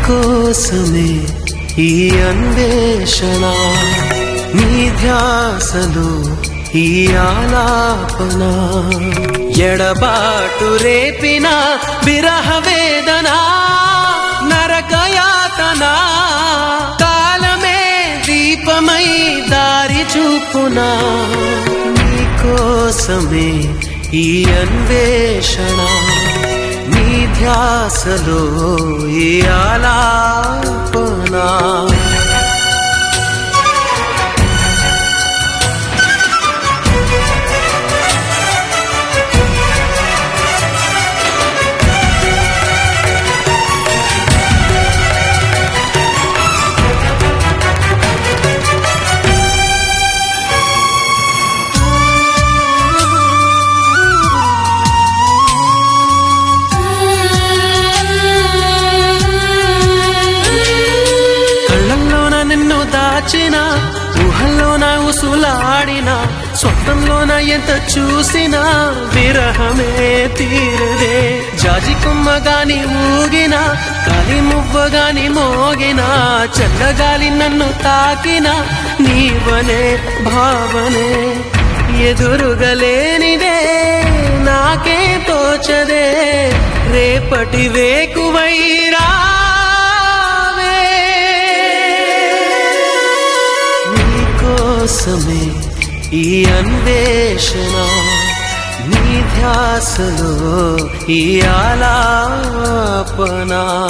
కోసమే ఈ అన్వేషణ నీ ధ్యాసలో ఈ ఆలాపన ఎడబాటు రేపిన విరహ వేదన నరకయాతన కాలమే దీపమై దారి చూపునా నీ కోసమే ఈ అన్వేషణ నీ ధ్యాసలో ఈ ఆలాపన కళ్ళల్లోన నిన్ను దాచిన ఊహల్లోన ఉసులాడిన స్వప్నంలోన ఎంత చూసినా విరహమే తీరదే జాజి కొమ్మ గాని ఊగిన కాలి మువ్వ గాని మోగిన చల్లగాలి నన్ను తాకిన నీవనే భావనే ఎదురుగలేనిదే నాకే తోచదే రేపటి వేకువైరా కోసమే ఈ అన్వేషణ నీ ధ్యాసలో ఈ ఆలాపన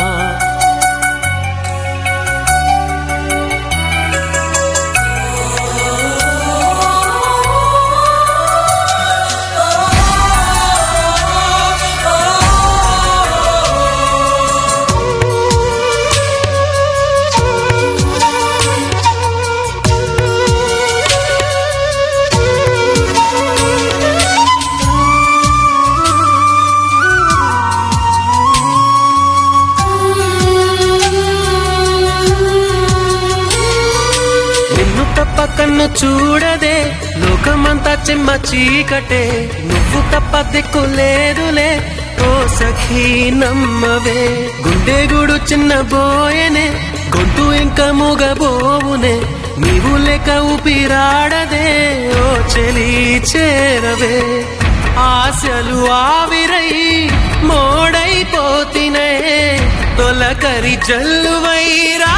నిన్ను తప్ప కన్ను చూడదే లోకమంతా చిమ్మ చీకటే నువ్వు తప్ప దిక్కు లేదులే ఓ సఖీ నమ్మవే గుండె గుడు చిన్న బోయనే గొంతు ఇంకా మూగబోవునే నీవు లేక ఊపిరాడదే ఓ చెలి చేరవే ఆశలు ఆవిరై మోడైపోతినే తొలకరి జల్లువైరా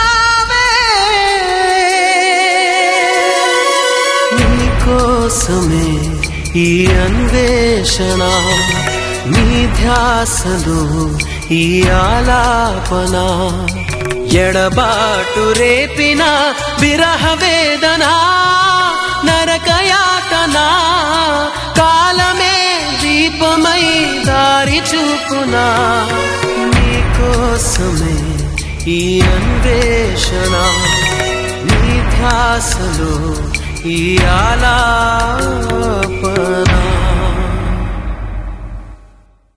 కోసమే ఈ అన్వేషణ నీ ధ్యాసలో ఈ ఆలాపన ఎడబాటు రేపిన విరహ వేదన నరకయాతన కాలమే దీపమై దారి చూపునా నీ కోసమే ఈ అన్వేషణ నీ ధ్యాసలో ఈ ఆలాపన